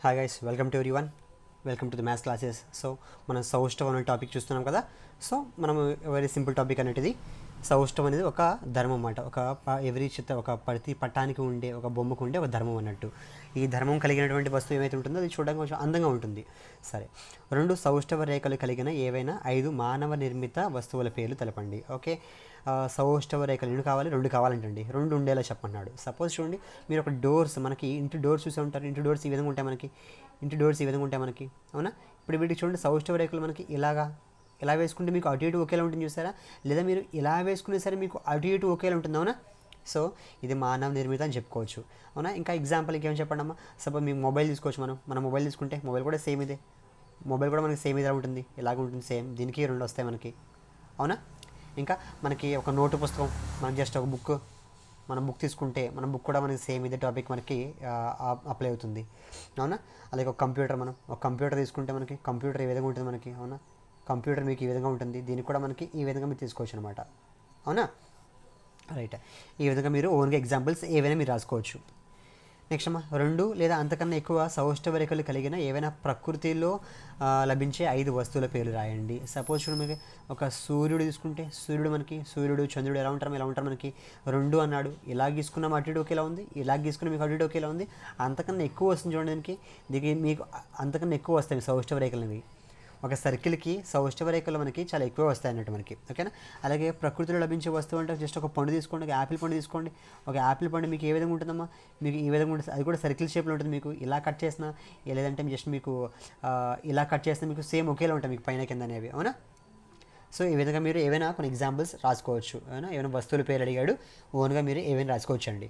hi guys welcome to everyone welcome to the maths classes so మనం సౌష్టవం అనే topic చూస్తున్నాం కదా సో మనం వెరీ సింపుల్ టాపిక్ అనేటిది సౌష్టవం అనేది ఒక ధర్మం అన్నమాట ఒక ఎవరి చిత్త ఒక ప్రతి పట్టానికి ఉండే ఒక బొమ్మకు ఉండే ఒక ధర్మం అన్నట్టు ఈ ధర్మం కలిగినటువంటి వస్తువు ఏమైతే ఉంటుందో అది చూడడానికి కొంచెం అందంగా ఉంటుంది సరే రెండు సౌష్ఠవ రేఖలు కలిగిన ఏవైనా ఐదు మానవ నిర్మిత వస్తువుల పేర్లు తెలపండి ఓకే ఆ, సౌష్ఠవ రేఖలు ఎన్ని కావాలి రెండు కావాలంటండి రెండు ఉండేలా చెప్పన్నాడు సపోజ్ చూడండి మీరు ఒక డోర్స్ మనకి ఇంటి డోర్స్ చూసే ఉంటారు ఇంటి డోర్స్ ఈ విధంగా ఉంటాయి మనకి ఇంటి డోర్స్ ఈ విధంగా ఉంటాయి మనకి అవునా ఇప్పుడు వీటికి చూడండి సౌష్ఠవ రేఖలు మనకి ఇలాగా ఇలా వేసుకుంటే మీకు అటు ఇటు ఒకేలా ఉంటుంది చూసారా లేదా మీరు ఇలా వేసుకునే సరే మీకు అటు ఇటు ఒకేలా ఉంటుంది అవునా సో ఇది మానవ నిర్మిత అని చెప్పుకోవచ్చు అవునా ఇంకా ఎగ్జాంపుల్కి ఏం చెప్పండి అమ్మా సపోజ్ మీ మొబైల్ తీసుకోవచ్చు మనం మన మొబైల్ తీసుకుంటే మొబైల్ కూడా సేమ్ ఇదే మొబైల్ కూడా మనకి సేమ్ ఇదే ఉంటుంది ఇలాగ ఉంటుంది సేమ్ దీనికి రెండు వస్తాయి మనకి అవునా ఇంకా మనకి ఒక నోటు పుస్తకం మనం జస్ట్ ఒక బుక్ మనం బుక్ తీసుకుంటే మన బుక్ కూడా మనకి సేమ్ ఇదే టాపిక్ మనకి అప్లై అవుతుంది అవునా అలాగే ఒక కంప్యూటర్ మనం ఒక కంప్యూటర్ తీసుకుంటే మనకి కంప్యూటర్ ఈ విధంగా ఉంటుంది మనకి అవునా కంప్యూటర్ మీకు ఈ విధంగా ఉంటుంది దీనికి కూడా మనకి ఈ విధంగా మీరు తీసుకోవచ్చు అనమాట అవునా రైట్ ఈ విధంగా మీరు ఓన్గా ఎగ్జాంపుల్స్ ఏవైనా మీరు రాసుకోవచ్చు నెక్స్ట్ అమ్మా రెండు లేదా అంతకన్నా ఎక్కువ సౌష్ఠవ రేఖలు కలిగిన ఏవైనా ప్రకృతిలో ఆ, లభించే ఐదు వస్తువుల పేర్లు రాయండి సపోజ్ చూడండి మనకి ఒక సూర్యుడు తీసుకుంటే సూర్యుడు మనకి సూర్యుడు చంద్రుడు ఎలా ఉంటారు ఎలా ఉంటారు మనకి రెండు అన్నాడు ఇలా గీసుకున్నాం అటు ఇటు ఒకేలా ఉంది ఇలా గీసుకున్న మీకు అటు ఇటు ఒకేలా ఉంది అంతకన్నా ఎక్కువ వస్తుంది చూడండి దీనికి దీనికి మీకు అంతకన్నా ఎక్కువ వస్తాయి సౌష్ఠవ రేఖలు అనేవి ఒక సర్కిల్కి సౌష్ఠవ రేఖలు మనకి చాలా ఎక్కువ వస్తాయి అన్నట్టు మనకి ఓకేనా అలాగే ప్రకృతిలో లభించే వస్తువు అంటే జస్ట్ ఒక పండు తీసుకోండి ఒక యాపిల్ పండు తీసుకోండి ఒక యాపిల్ పండు మీకు ఏ విధంగా ఉంటుందమ్మా మీకు ఈ విధంగా ఉంటుంది అది కూడా సర్కిల్ షేప్లో ఉంటుంది మీకు ఇలా కట్ చేసినా లేదంటే జస్ట్ మీకు ఆ, ఇలా కట్ చేస్తే మీకు సేమ్ ఒకేలా ఉంటాయి మీకు పైన కింద అనేవి అవునా సో ఈ విధంగా మీరు ఏవైనా కొన్ని ఎగ్జాంపుల్స్ రాసుకోవచ్చు అవునా ఏమైనా వస్తువుల పేరు అడిగాడు ఓన్గా మీరు ఏవైనా రాసుకోవచ్చు అండి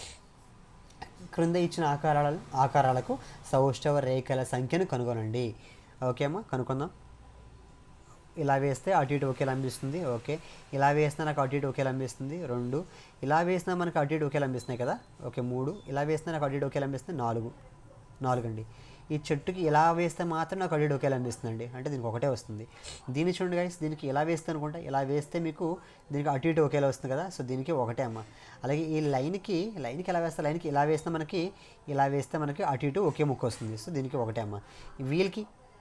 క్రింద ఇచ్చిన ఆకారాల ఆకారాలకు సౌష్ఠవ రేఖల సంఖ్యను కనుగొనండి ఓకే అమ్మా కనుక్కుందాం ఇలా వేస్తే అటు ఇటు ఒకేలా అనిపిస్తుంది ఓకే ఇలా వేసినా నాకు అటు ఇటు ఒకేలా అనిపిస్తుంది రెండు ఇలా వేసినా మనకు అటు ఇటు ఒకేలా అనిపిస్తున్నాయి కదా ఓకే మూడు ఇలా వేసినా నాకు అటు ఇటు ఒకేలా అనిపిస్తుంది నాలుగు నాలుగు అండి ఈ చెట్టుకి ఇలా వేస్తే మాత్రం నాకు అటు ఇటు ఒకేలా అనిపిస్తుంది అండి అంటే దీనికి ఒకటే వస్తుంది దీన్ని చూడండి గైస్ దీనికి ఇలా వేస్తే అనుకుంటా ఇలా వేస్తే మీకు దీనికి అటు ఇటు ఒకేలా వస్తుంది కదా సో దీనికి ఒకటే అమ్మ అలాగే ఈ లైన్కి లైన్కి ఎలా వేస్తే లైన్కి ఇలా వేస్తే మనకి ఇలా వేస్తే మనకి అటు ఇటు ఒకే ముక్క వస్తుంది సో దీనికి ఒకటే అమ్మ ఈ వీల్కి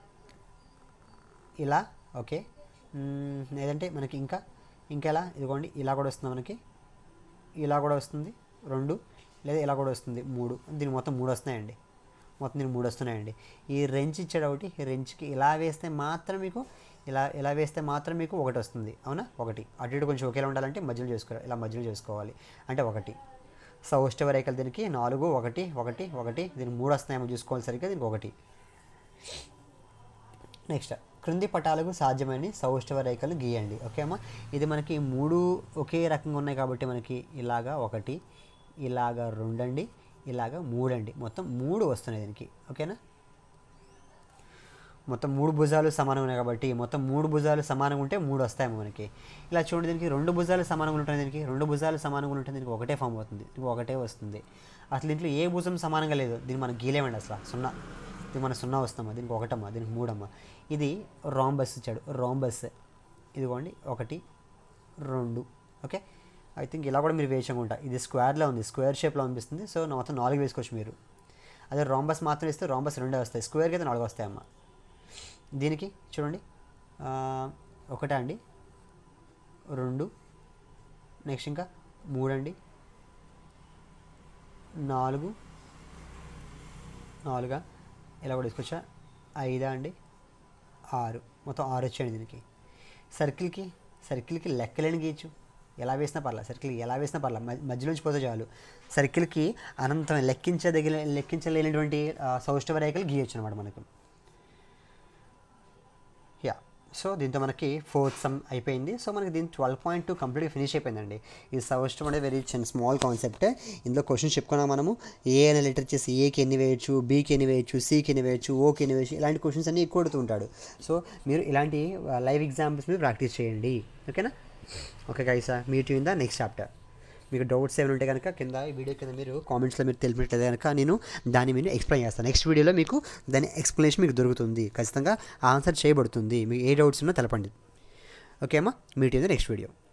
ఇలా ఓకే మ్మ్, లేదంటే మనకి ఇంకా ఇంకా ఎలా ఇదిగోండి ఇలా కూడా వస్తుంది మనకి ఇలా కూడా వస్తుంది రెండు లేదా ఇలా కూడా వస్తుంది మూడు దీనికి మొత్తం మూడు వస్తున్నాయండి మొత్తం దీనికి మూడు వస్తున్నాయండి ఈ రెంచ్ ఇచ్చాడు ఒకటి ఈ రెంచ్కి ఇలా వేస్తే మాత్రం మీకు ఇలా ఇలా వేస్తే మాత్రం మీకు ఒకటి వస్తుంది అవునా ఒకటి అటు ఇటు కొంచెం ఒకేలా ఉండాలంటే మధ్యలో చేసుకోవాలి ఇలా మధ్యలో చేసుకోవాలి అంటే ఒకటి సౌష్ఠవ రేఖలు దీనికి నాలుగు ఒకటి ఒకటి ఒకటి దీనికి మూడు వస్తున్నాయేమో చూసుకోవాలి సరిగ్గా దీనికి ఒకటి నెక్స్ట్ క్రింది పటాలకు సాధ్యమైన సౌష్ఠవ రేఖలు గీయండి ఓకే అమ్మా ఇది మనకి మూడు ఒకే రకంగా ఉన్నాయి కాబట్టి మనకి ఇలాగా ఒకటి ఇలాగా రెండండి ఇలాగా మూడండి మొత్తం మూడు వస్తున్నాయి దీనికి ఓకేనా మొత్తం మూడు భుజాలు సమానంగా ఉన్నాయి కాబట్టి మొత్తం మూడు భుజాలు సమానంగా ఉంటే మూడు వస్తాయేమో మనకి ఇలా చూడండి దీనికి రెండు భుజాలు సమానంగా ఉంటాయి దీనికి రెండు భుజాలు సమానంగా ఉంటే దీనికి ఒకటే ఫామ్ అవుతుంది దీనికి ఒకటే వస్తుంది అసలు దీంట్లో ఏ భుజం సమానంగా లేదు దీన్ని మనం గీలేమండి అసలు సున్నా దీనికి మన సున్నా వస్తామా దీనికి ఒకటమ్మా దీనికి మూడమ్మా ఇది రాంబస్ ఇచ్చాడు రాంబస్ ఇదిగోండి ఒకటి రెండు ఓకే ఐ థింక్ ఇలా కూడా మీరు వేసుకుంటా ఇది స్క్వేర్లో ఉంది స్క్వేర్ షేప్లో అనిపిస్తుంది సో నా మొత్తం నాలుగు వేసుకోవచ్చు మీరు అదే రాంబస్ మాత్రం ఇస్తే రాంబస్ రెండే వస్తాయి స్క్వేర్కి అయితే నాలుగు వస్తాయమ్మా దీనికి చూడండి ఆ, ఒకటా అండి రెండు నెక్స్ట్ ఇంకా మూడండి నాలుగు నాలుగా ఇలా కూడా తీసుకొచ్చా ఐదా అండి ఆరు మొత్తం ఆరు వచ్చాయండి దీనికి సర్కిల్కి సర్కిల్కి లెక్కలేని గీయచ్చు ఎలా వేసినా పర్లా సర్కిల్ ఎలా వేసినా పర్లా మ- మధ్యలోంచి పోతే చాలు సర్కిల్కి అనంతం లెక్కించదగిన లెక్కించలేనటువంటి ఆ, సౌష్ఠవ రేఖలు గీయొచ్చు అనమాట మనకు యా సో దీంతో మనకి ఫోర్త్ సమ్ అయిపోయింది సో మనకి దీని ట్వెల్వ్ పాయింట్ టూ కంప్లీట్గా ఫినిష్ అయిపోయిందండి ఈ సౌష్టం అనేది వెరీ చిన్న స్మాల్ కాన్సెప్ట్ ఇందులో క్వశ్చన్స్ చెప్పుకున్నాం మనము ఏ అనే లెటర్ చేసి ఏకి ఎన్ని వేయచ్చు బీకి ఎన్ని వేయచ్చు సికి ఎన్ని వేయచ్చు ఓకి ఎన్ని వేయచ్చు ఇలాంటి క్వశ్చన్స్ అన్ని ఎక్కువ అడుగుతూ ఉంటాడు సో మీరు ఇలాంటి లైవ్ ఎగ్జాంపుల్స్ మీద ప్రాక్టీస్ చేయండి ఓకేనా ఓకే గైసా meet in the next chapter మీకు డౌట్స్ ఏమైనా ఉంటే కనుక కింద ఈ వీడియో కింద మీరు కామెంట్స్లో మీరు తెలిపినట్లయితే కనుక నేను దాన్ని మీరు ఎక్స్ప్లెయిన్ చేస్తాను నెక్స్ట్ వీడియోలో మీకు దాని ఎక్స్ప్లెనేషన్ మీకు దొరుకుతుంది ఖచ్చితంగా ఆన్సర్ చేయబడుతుంది మీకు ఏ డౌట్స్ ఉన్నా తెలపండి ఓకే అమ్మా meet in the next video